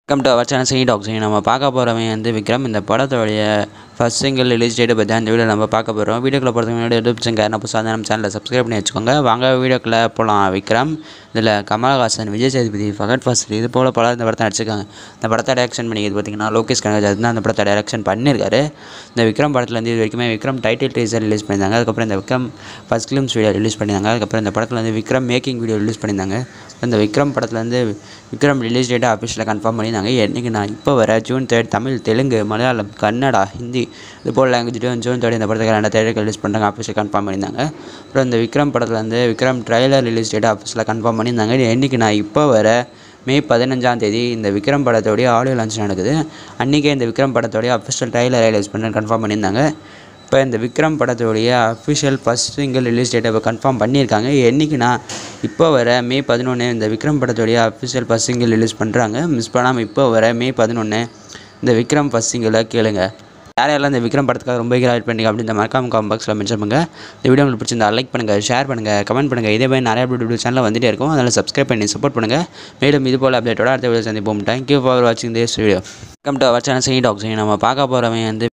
welcome to our channel C talks நம்ம பார்க்க போகிறவன் வந்து விக்ரம் இந்த படத்தோடைய ஃபஸ்ட் சிங்கிள் ரிலீஸ் டேட்டை பற்றி அந்த வீடியோ நம்ம பார்க்க போகிறோம் வீடியோக்குள்ள போகிறதுக்கு முன்னாடி யூடியூப் சேனல் நம்ம புதுசாக நம்ம சேனலை சப்ஸ்கிரைப் பண்ணி வச்சுக்கோங்க வாங்க வீடியோக்குள்ளே போகலாம் விக்ரம் இதில் கமலஹாசன் விஜய் சேதுபதி ஃபகத் ஃபாசில் இது போல் பல இந்த படத்தை நடிச்சிருக்காங்க இந்த படத்தை டைரக்ஷன் பண்ணிக்கிறது பார்த்தீங்கன்னா லோகேஷ் கனகராஜ் தான் அந்த படத்தை டைரக்ஷன் பண்ணியிருக்காரு இந்த விக்ரம் படத்தில் வந்து இது வரைக்குமே விக்ரம் டைட்டில் டீசர் ரிலீஸ் பண்ணியிருந்தாங்க அதுக்கப்புறம் இந்த Vikram first films video release பண்ணியிருந்தாங்க அதுக்கப்புறம் இந்த படத்தில் வந்து விக்ரம் மேக்கிங் வீடியோ ரிலீஸ் பண்ணியிருந்தாங்க இந்த விக்ரம் படத்தில் வந்து விக்ரம் ரிலீஸ் டேட்டை அஃபிஷியலாக கன்ஃபார்ம் பண்ணியிருந்தாங்க என்றைக்கு நான் இப்போ வர ஜூன் தேர்ட் தமிழ் தெலுங்கு மலையாளம் கன்னடா ஹிந்தி இது போல் லாங்குவேஜ் ஜூன் தேர்ட் இந்த படத்துக்கு ரெண்டு தேட்டருக்கு ரிலீஸ் பண்ணுறாங்க அஃபிஷியல் கன்ஃபார்ம் பண்ணியிருந்தாங்க அப்புறம் இந்த விக்ரம் படத்தில் வந்து விக்ரம் ட்ரைலர் ரிலீஸ் டேட்டை அஃபிஷியலாக கன்ஃபார்ம் பண்ணியிருந்தாங்க என்றைக்கு நான் இப்போ வர மே பதினஞ்சாம் தேதி இந்த விக்ரம் படத்தோடைய ஆடியோ லான்ச் நடக்குது அன்றைக்கே இந்த விக்ரம் படத்தோடைய அஃபிஷியல் ட்ரைலர் ரிலீஸ் பண்ண கன்ஃபார்ம் பண்ணியிருந்தாங்க இப்போ இந்த விக்ரம் படத்தோடைய அஃபிஷியல் ஃபஸ்ட் சிங்கிள் ரிலீஸ் டேட்டை இப்போ கன்ஃபார்ம் பண்ணியிருக்காங்க என்றைக்குன்னா இப்போ வர மே பதினொன்று இந்த விக்ரம் படத்தோடைய அஃபிஷியல் ஃபஸ்ட் சிங்கிள் ரிலீஸ் பண்ணுறாங்க மிஸ் பண்ணாமல் இப்போ வர மே பதினொன்று இந்த விக்ரம் ஃபஸ்ட் சிங்கிளை கேளுங்க யார் யாரெல்லாம் இந்த விக்ரம் படத்துக்காக ரொம்ப வெயிட் பண்ணுங்க அப்படின்னு இந்த மறக்காம காம் பாக்ஸில் மென்ஷன் பண்ணுங்கள் இந்த வீடியோ உங்களுக்கு பிடிச்சிருந்தா லைக் பண்ணுங்கள் ஷேர் பண்ணுங்கள் கமெண்ட் பண்ணுங்கள் இதே மாதிரி நிறைய வீடியோ சேனலில் வந்துட்டே இருக்கும் அதனால் சப்ஸ்கிரைப் பண்ணி சப்போர்ட் பண்ணுங்கள் மேலும் இது போல் அப்டேட்டோட அடுத்த வீடியோ சந்திப்போம் தேங்க்யூ ஃபார் வாட்சிங் this video welcome to our channel C talks நம்ம பார்க்க போகிறவன் வந்து